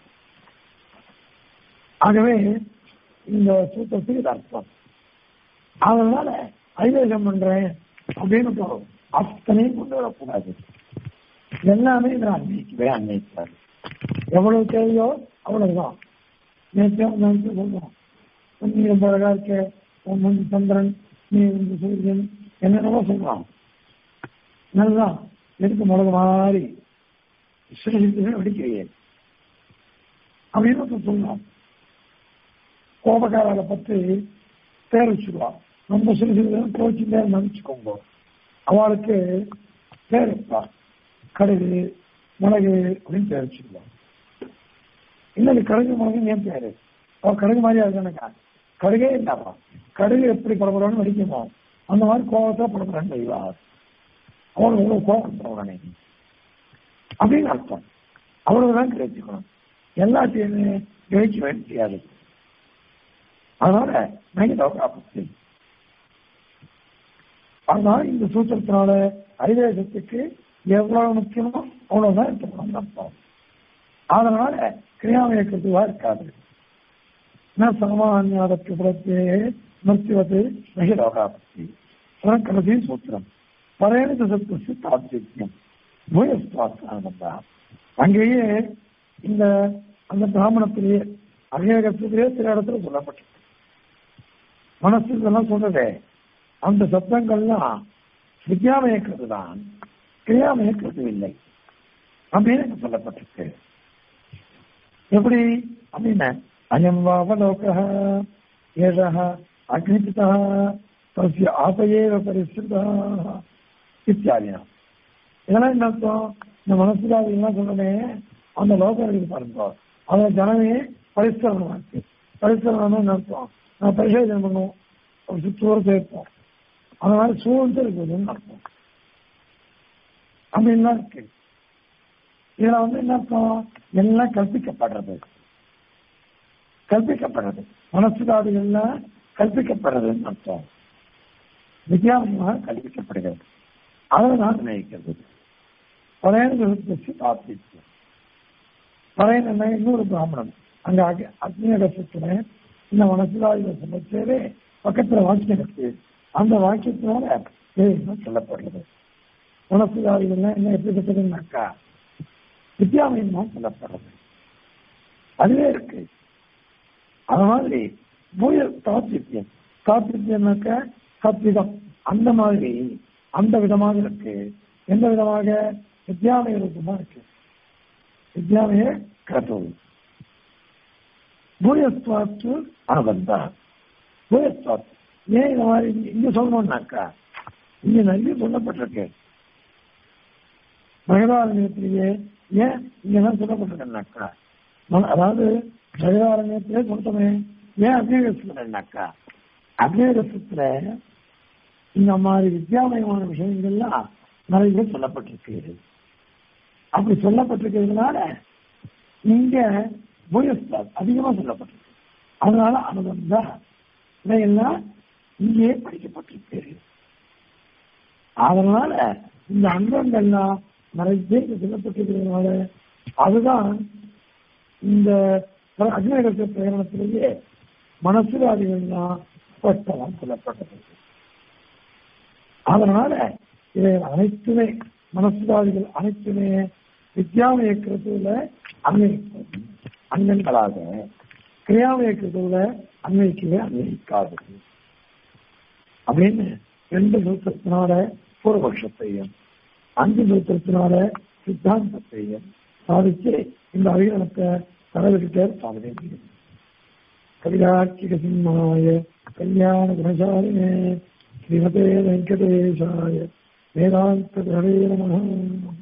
ஆகவே இந்த சூத்திரத்துக்கு இது அர்த்தம் அதனால ஐவேகம் பண்றேன் அப்படின்னு போறோம் அத்தனையும் கொண்டு வரக்கூடாது எல்லாமே நான் அன்னைக்குவே அன்னைக்காரு எவ்வளவு தேவையோ அவ்வளவுதான் நேற்று நினைச்சு சொல்றோம் நீ ரொம்ப அழகா இருக்க உன் முன் சந்திரன் நீ இந்த சூரியன் என்னென்னவோ சொல்றான் நல்லா எதுக்கு மிளகு மாதிரி சிறுசிறு வெடிக்கிறேன் அப்படின்னு சொல்லலாம் கோபக்காரரை பற்றி பேர் வச்சுருவான் ரொம்ப சிறு சிறு கோச்சு பேர் நினைச்சுக்கோங்க அவளுக்கு பேர் வைப்பான் கடுகு மிளகு அப்படின்னு பேர் வச்சுருவான் இன்னொரு கடுகு மிளகு ஏன் பேரு அவன் கடுகு மாதிரியா இருக்கா கடுகே இல்லாமா கடுகு எப்படி படப்படணும்னு வெடிக்குமோ அந்த மாதிரி கோபத்தை படப்படன்னு செய்வார் அவனுக்கு எவ்வளவு கோபம் உடனே அப்படின்னு அர்த்தம் அவ்வளவுதான் கிடைச்சிக்கணும் எல்லாத்தையுமே கிரகிக்க முடியாது அதனால நைதோகாபத்தி அதனால இந்த சூத்திரத்தினால ஐதேசத்துக்கு எவ்வளவு முக்கியமோ அவ்வளவுதான் இருக்கணும் அர்த்தம் அதனால கிரியாமயக்கத்துவா இருக்காது நான் சமானியாதற்கு புறத்தே மருத்துவத்தை நகிலோகாபத்தி கடைசி சூத்திரம் பரையணித சத்துவத்து தாத்வியம் பூயஸ்வாஸ்தானந்தா அங்கேயே இந்த அந்த பிராமணத்திலேயே அநேகத்திலேயே சில இடத்துல சொல்லப்பட்டிருக்கு மனசு இதெல்லாம் சொல்றதே அந்த சத்தங்கள்லாம் வித்யாமயக்கிறது தான் கிரியாமயக்கிறது இல்லை அப்படின்னு எனக்கு சொல்லப்பட்டிருக்கு எப்படி அப்படின்னு அயம் வாவலோக ஏஷ அக்னிபிதா தஸ்ய ஆபயேவ பரிசுதா இத்தியாதினா இதெல்லாம் என்ன அர்த்தம் இந்த மனசுக்காக என்ன சொல்றமே அந்த லோகம் இருக்கு பாருங்க அதுல ஜனமே பரிசரணம் இருக்கு பரிசரணம் என்ன அர்த்தம் நான் பரிசோதனை பண்ணுவோம் ஒரு சுற்றுவோர் சேர்ப்போம் அந்த மாதிரி சூழ்ந்து இருக்குதுன்னு அர்த்தம் அப்படின்லாம் இருக்கு இதுல வந்து என்ன அர்த்தம் எல்லாம் கற்பிக்கப்படுறது கற்பிக்கப்படுறது மனசுக்காது எல்லாம் கற்பிக்கப்படுறதுன்னு அர்த்தம் வித்தியாசமாக கற்பிக்கப்படுகிறது அதை நான் நினைக்கிறது பழையனுக்கு தாத்தியம் பழையன் என்ன இன்னொரு பிராமணன் அங்க அக்னியகத்துல இந்த மனசுதாயுத சமைச்சே பக்கத்துல வாக்கியம் இருக்கு அந்த வாக்கியத்தினால சொல்லப்படுறது மனசுதாயுதம் என்ன எப்படிப்பட்டதுன்னாக்கா வித்யாமயமா சொல்லப்படுறது அதுவே இருக்கு அது மாதிரி பூய தாத்தியம் தாத்தியம்னாக்க சத்விதம் அந்த மாதிரி அந்த விதமாக இருக்கு எந்த விதமாக வித்யாலய ரூபமா இருக்கு வித்யாலய கருத்து பூயஸ்வாத்து அனுபந்தா பூயஸ்வாத் ஏன் இந்த மாதிரி இங்க சொல்லணும்னாக்கா இங்க நிறைய சொல்லப்பட்டிருக்கு மகிழாரண்யத்திலேயே ஏன் இங்க தான் சொல்லப்பட்டிருக்கேன்னாக்கா அதாவது மகிழாரண்யத்திலே சொல்லிட்டோமே ஏன் அக்னிரசத்துலனாக்கா அக்னிரசத்துல இந்த மாதிரி வித்யாமயமான விஷயங்கள்லாம் நிறைய சொல்லப்பட்டிருக்கு அப்படி சொல்லப்பட்டிருக்கிறதுனால இங்க பூயஸ்தாத் அதிகமா சொல்லப்பட்டிருக்கு அதனால அனுபந்தா இதையெல்லாம் இங்கே படிக்கப்பட்டிருக்கு அதனால இந்த அங்கங்கள்லாம் நிறைய பேருக்கு சொல்லப்பட்டிருக்கிறதுனால அதுதான் இந்த அக்னிரச பிரகடனத்திலேயே மனசுவாதிகள்லாம் ஸ்பஷ்டமாக சொல்லப்பட்டது அதனால இவை அனைத்துமே மனசுவாதிகள் அனைத்துமே வித்யாமய கிருத்துல அங்கங்களாக கிரியாவியக்கத்தோட அன்வைக்கவே அன்வயிக்காது அப்படின்னு ரெண்டு சூத்திரத்தினால பூர்வபக்ஷத்தையும் அஞ்சு சூத்திரத்தினால சித்தாந்தத்தையும் சாதிச்சு இந்த அவிகரணத்தை தலைவர்கிட்ட சாதனை செய்யும் கவிதாட்சிக சிம்மாய கல்யாண குணசாலினே ஸ்ரீமதே வெங்கடேஷாய வேதாந்த நம